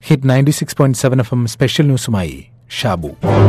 Hit ninety six point seven F M special ന്യൂസുമായി ഷാബു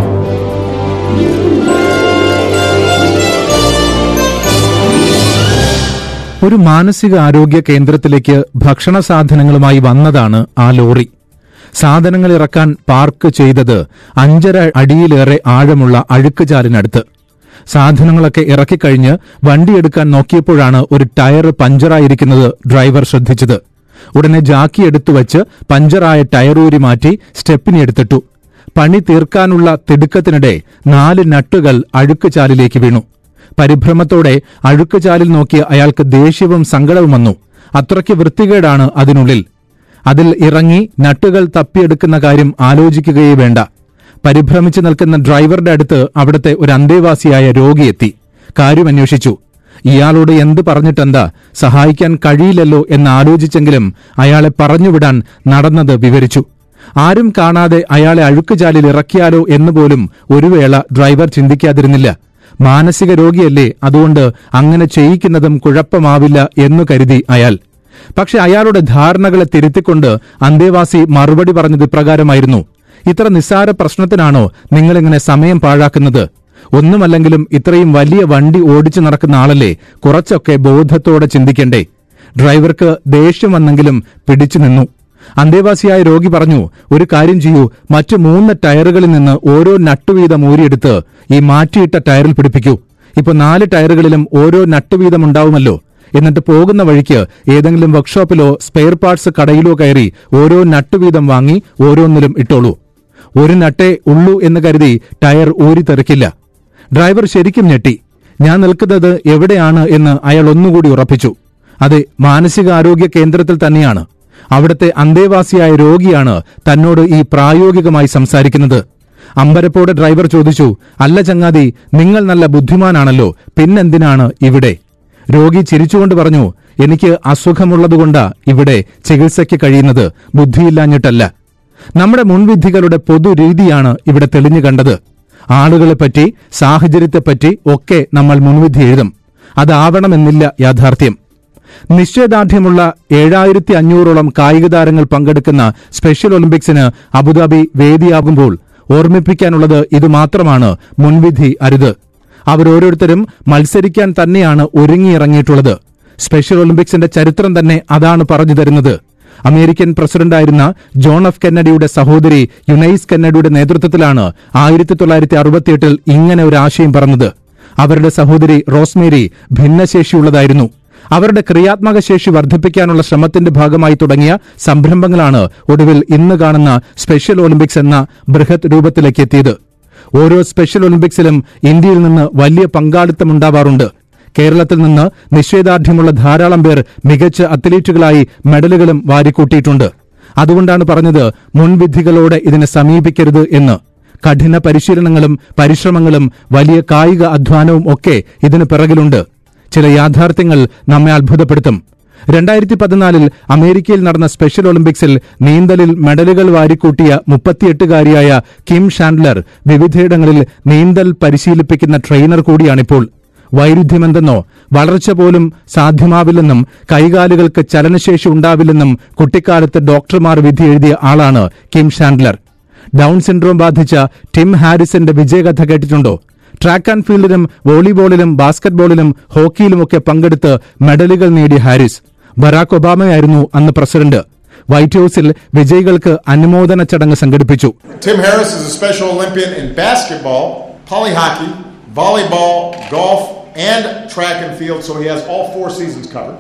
ഒരു മാനസിക ആരോഗ്യ കേന്ദ്രത്തിലേക്ക് ഭക്ഷണ സാധനങ്ങളുമായി വന്നതാണ് ആ ലോറി സാധനങ്ങൾ ഇറക്കാൻ പാർക്ക് ചെയ്തത് അഞ്ചര അടിയിലേറെ ആഴമുള്ള അഴുക്കുചാലിനടുത്ത് സാധനങ്ങളൊക്കെ ഇറക്കിക്കഴിഞ്ഞ് വണ്ടിയെടുക്കാൻ നോക്കിയപ്പോഴാണ് ഒരു ടയർ പഞ്ചറായിരിക്കുന്നത് ഡ്രൈവർ ശ്രദ്ധിച്ചത് ഉടനെ ജാക്കി എടുത്തു വച്ച് പഞ്ചറായ ടയറൂരി മാറ്റി സ്റ്റെപ്പിനി എടുത്തിട്ടു പണി തീർക്കാനുള്ള തിടുക്കത്തിനിടെ നാല് നട്ടുകൾ അഴുക്കുചാലിലേക്ക് വീണു പരിഭ്രമത്തോടെ അഴുക്കുചാലിൽ നോക്കിയ അയാൾക്ക് ദേഷ്യവും സങ്കടവും വന്നു അത്രയ്ക്ക് വൃത്തികേടാണ് അതിനുള്ളിൽ അതിൽ ഇറങ്ങി നട്ടുകൾ തപ്പിയെടുക്കുന്ന കാര്യം ആലോചിക്കുകയേ വേണ്ട പരിഭ്രമിച്ചു നിൽക്കുന്ന ഡ്രൈവറുടെ അടുത്ത് അവിടുത്തെ ഒരു അന്തേവാസിയായ രോഗിയെത്തി കാര്യം അന്വേഷിച്ചു ഇയാളോട് എന്ത് പറഞ്ഞിട്ടെന്താ സഹായിക്കാൻ കഴിയില്ലല്ലോ എന്ന് ആലോചിച്ചെങ്കിലും അയാളെ പറഞ്ഞുവിടാൻ നടന്നത് വിവരിച്ചു ആരും കാണാതെ അയാളെ അഴുക്കുചാലിൽ ഇറക്കിയാലോ എന്നുപോലും ഒരു വേള ഡ്രൈവർ ചിന്തിക്കാതിരുന്നില്ല മാനസിക രോഗിയല്ലേ അതുകൊണ്ട് അങ്ങനെ ചെയ്യിക്കുന്നതും കുഴപ്പമാവില്ല എന്നു കരുതി അയാൾ പക്ഷെ അയാളുടെ ധാരണകളെ തിരുത്തിക്കൊണ്ട് അന്തേവാസി മറുപടി പറഞ്ഞത് ഇപ്രകാരമായിരുന്നു ഇത്ര നിസ്സാര പ്രശ്നത്തിനാണോ നിങ്ങളിങ്ങനെ സമയം പാഴാക്കുന്നത് ഒന്നുമല്ലെങ്കിലും ഇത്രയും വലിയ വണ്ടി ഓടിച്ചു നടക്കുന്ന ആളല്ലേ കുറച്ചൊക്കെ ബോധത്തോടെ ചിന്തിക്കണ്ടേ ഡ്രൈവർക്ക് ദേഷ്യം വന്നെങ്കിലും പിടിച്ചു നിന്നു അന്തേവാസിയായ രോഗി പറഞ്ഞു ഒരു കാര്യം ചെയ്യൂ മറ്റു മൂന്ന് ടയറുകളിൽ നിന്ന് ഓരോ നട്ടുവീതം ഊരിയെടുത്ത് ഈ മാറ്റിയിട്ട ടയറിൽ പിടിപ്പിക്കൂ ഇപ്പൊ നാല് ടയറുകളിലും ഓരോ നട്ടുവീതം ഉണ്ടാവുമല്ലോ എന്നിട്ട് പോകുന്ന വഴിക്ക് ഏതെങ്കിലും വർക്ക്ഷോപ്പിലോ സ്പെയർ പാർട്സ് കടയിലോ കയറി ഓരോ നട്ടുവീതം വാങ്ങി ഓരോന്നിലും ഇട്ടോളൂ ഒരു നട്ടേ ഉള്ളൂ എന്ന് കരുതി ടയർ ഊരിത്തെറിക്കില്ല ഡ്രൈവർ ശരിക്കും ഞെട്ടി ഞാൻ നിൽക്കുന്നത് എവിടെയാണ് എന്ന് അയാൾ ഒന്നുകൂടി ഉറപ്പിച്ചു അതെ മാനസികാരോഗ്യ കേന്ദ്രത്തിൽ തന്നെയാണ് അവിടുത്തെ അന്തേവാസിയായ രോഗിയാണ് തന്നോട് ഈ പ്രായോഗികമായി സംസാരിക്കുന്നത് അമ്പരപ്പോടെ ഡ്രൈവർ ചോദിച്ചു അല്ല ചങ്ങാതി നിങ്ങൾ നല്ല ബുദ്ധിമാനാണല്ലോ പിന്നെന്തിനാണ് ഇവിടെ രോഗി ചിരിച്ചുകൊണ്ട് പറഞ്ഞു എനിക്ക് അസുഖമുള്ളതുകൊണ്ടാ ഇവിടെ ചികിത്സയ്ക്ക് കഴിയുന്നത് ബുദ്ധിയില്ലാഞ്ഞിട്ടല്ല നമ്മുടെ മുൻവിധികളുടെ പൊതുരീതിയാണ് ഇവിടെ തെളിഞ്ഞു കണ്ടത് ആളുകളെപ്പറ്റി സാഹചര്യത്തെപ്പറ്റി ഒക്കെ നമ്മൾ മുൻവിധി എഴുതും അതാവണമെന്നില്ല യാഥാർത്ഥ്യം നിശ്ചയദാർഢ്യമുള്ള ഏഴായിരത്തി അഞ്ഞൂറോളം കായിക താരങ്ങൾ പങ്കെടുക്കുന്ന സ്പെഷ്യൽ ഒളിമ്പിക്സിന് അബുദാബി വേദിയാകുമ്പോൾ ഓർമ്മിപ്പിക്കാനുള്ളത് ഇതുമാത്രമാണ് മുൻവിധി അരുത് അവരോരോരുത്തരും മത്സരിക്കാൻ തന്നെയാണ് ഒരുങ്ങിയിറങ്ങിയിട്ടുള്ളത് സ്പെഷ്യൽ ഒളിമ്പിക്സിന്റെ ചരിത്രം തന്നെ അതാണ് പറഞ്ഞു തരുന്നത് അമേരിക്കൻ പ്രസിഡന്റായിരുന്ന ജോൺ എഫ് കെന്നഡിയുടെ സഹോദരി യുനൈസ് കെന്നഡിയുടെ നേതൃത്വത്തിലാണ് ആയിരത്തി തൊള്ളായിരത്തി അറുപത്തിയെട്ടിൽ ഇങ്ങനെ ഒരു ആശയം പറഞ്ഞത് അവരുടെ സഹോദരി റോസ്മേരി ഭിന്നശേഷിയുള്ളതായിരുന്നു അവരുടെ ക്രിയാത്മക ശേഷി വർദ്ധിപ്പിക്കാനുള്ള ശ്രമത്തിന്റെ ഭാഗമായി തുടങ്ങിയ സംരംഭങ്ങളാണ് ഒടുവിൽ ഇന്ന് കാണുന്ന സ്പെഷ്യൽ ഒളിമ്പിക്സ് എന്ന ബൃഹത് രൂപത്തിലേക്ക് എത്തിയത് ഓരോ സ്പെഷ്യൽ ഒളിമ്പിക്സിലും ഇന്ത്യയിൽ നിന്ന് വലിയ പങ്കാളിത്തമുണ്ടാവാറുണ്ട് കേരളത്തിൽ നിന്ന് നിശ്ചയദാർഢ്യമുള്ള ധാരാളം പേർ മികച്ച അത്ലീറ്റുകളായി മെഡലുകളും വാരിക്കൂട്ടിയിട്ടുണ്ട് അതുകൊണ്ടാണ് പറഞ്ഞത് മുൻവിധികളോടെ ഇതിനെ സമീപിക്കരുത് എന്ന് കഠിന പരിശീലനങ്ങളും പരിശ്രമങ്ങളും വലിയ കായിക അധ്വാനവും ഒക്കെ ഇതിന് പിറകിലുണ്ട് ചില യാഥാർത്ഥ്യങ്ങൾ നമ്മെ അത്ഭുതപ്പെടുത്തും രണ്ടായിരത്തി പതിനാലിൽ അമേരിക്കയിൽ നടന്ന സ്പെഷ്യൽ ഒളിമ്പിക്സിൽ നീന്തലിൽ മെഡലുകൾ വാരിക്കൂട്ടിയ മുപ്പത്തിയെട്ടുകാരിയായ കിം ഷാൻഡ്ലർ വിവിധയിടങ്ങളിൽ നീന്തൽ പരിശീലിപ്പിക്കുന്ന ട്രെയിനർ കൂടിയാണിപ്പോൾ വൈരുദ്ധ്യമെന്തെന്നോ വളർച്ച പോലും സാധ്യമാവില്ലെന്നും കൈകാലുകൾക്ക് ചലനശേഷി ഉണ്ടാവില്ലെന്നും കുട്ടിക്കാലത്ത് ഡോക്ടർമാർ വിധി എഴുതിയ ആളാണ് കിം ഷാൻഡ്ലർ ഡൌൺ സിൻഡ്രോം ബാധിച്ച ടിം ഹാരിസന്റെ വിജയകഥ കേട്ടിട്ടുണ്ടോ ട്രാക്ക് ആൻഡ് ഫീൽഡിലും വോളിബോളിലും ബാസ്കറ്റ്ബോളിലും ഹോക്കിയിലുമൊക്കെ പങ്കെടുത്ത് മെഡലുകൾ നേടിയ ഹാരിസ് ബറാക് ഒബാമയായിരുന്നു അന്ന് പ്രസിഡന്റ് വൈറ്റ് ഹൌസിൽ വിജയികൾക്ക് അനുമോദന ചടങ്ങ് സംഘടിപ്പിച്ചു Tim Harris is a Special Olympian in basketball, poly hockey, volleyball, golf, and track and field, so he has all four seasons covered.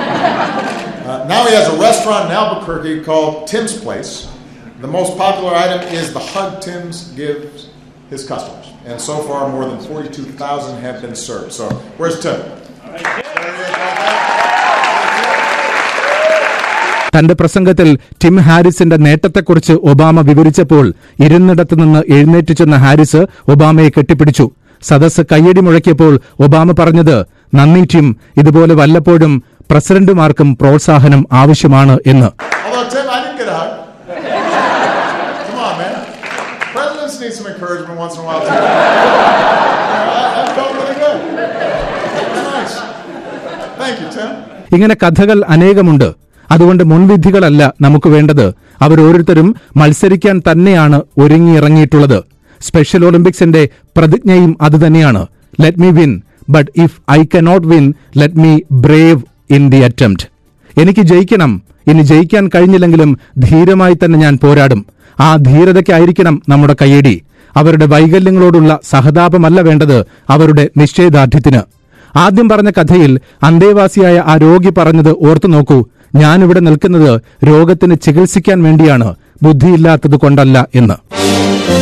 Uh, now he has a restaurant in Albuquerque called Tim's Place. The most popular item is the hug Tim's gives his customers. And so far, more than 42,000 have been served. So, where's Tim? തന്റെ പ്രസംഗത്തിൽ Tim ഹാരിസിന്റെ നേട്ടത്തെക്കുറിച്ച് Obama വിവരിച്ചപ്പോൾ ഇരുന്നിടത്ത് നിന്ന് എഴുന്നേറ്റ് ചെന്ന ഹാരിസ് ഒബാമയെ കെട്ടിപ്പിടിച്ചു സദസ് കയ്യടി മുഴക്കിയപ്പോൾ Obama പറഞ്ഞത് നന്ദി ടിം ഇതുപോലെ വല്ലപ്പോഴും പ്രസിഡന്റുമാർക്കും പ്രോത്സാഹനം ആവശ്യമാണ് എന്ന് Although, Tim, I didn't get a hug. Come on, man. Presidents need some encouragement once in a while, too. I, I felt really good. Nice. Thank you, Tim. ഇങ്ങനെ കഥകൾ അനേകമുണ്ട് അതുകൊണ്ട് മുൻവിധികളല്ല നമുക്ക് വേണ്ടത് അവരോരോരുത്തരും മത്സരിക്കാൻ തന്നെയാണ് ഒരുങ്ങിയിറങ്ങിയിട്ടുള്ളത് സ്പെഷ്യൽ ഒളിമ്പിക്സിന്റെ പ്രതിജ്ഞയും അതുതന്നെയാണ് let me win but if I cannot win let me brave in the attempt എനിക്ക് ജയിക്കണം ഇനി ജയിക്കാൻ കഴിഞ്ഞില്ലെങ്കിലും ധീരമായി തന്നെ ഞാൻ പോരാടും ആ ധീരതയ്ക്കായിരിക്കണം നമ്മുടെ കയ്യടി അവരുടെ വൈകല്യങ്ങളോടുള്ള സഹതാപമല്ല വേണ്ടത് അവരുടെ നിശ്ചയദാർഢ്യത്തിന് ആദ്യം പറഞ്ഞ കഥയിൽ അന്തേവാസിയായ ആ രോഗി പറഞ്ഞത് ഓർത്തു നോക്കൂ ഞാനിവിടെ നിൽക്കുന്നത് രോഗത്തിന് ചികിത്സിക്കാൻ വേണ്ടിയാണ് ബുദ്ധിയില്ലാത്തത് കൊണ്ടല്ല എന്ന്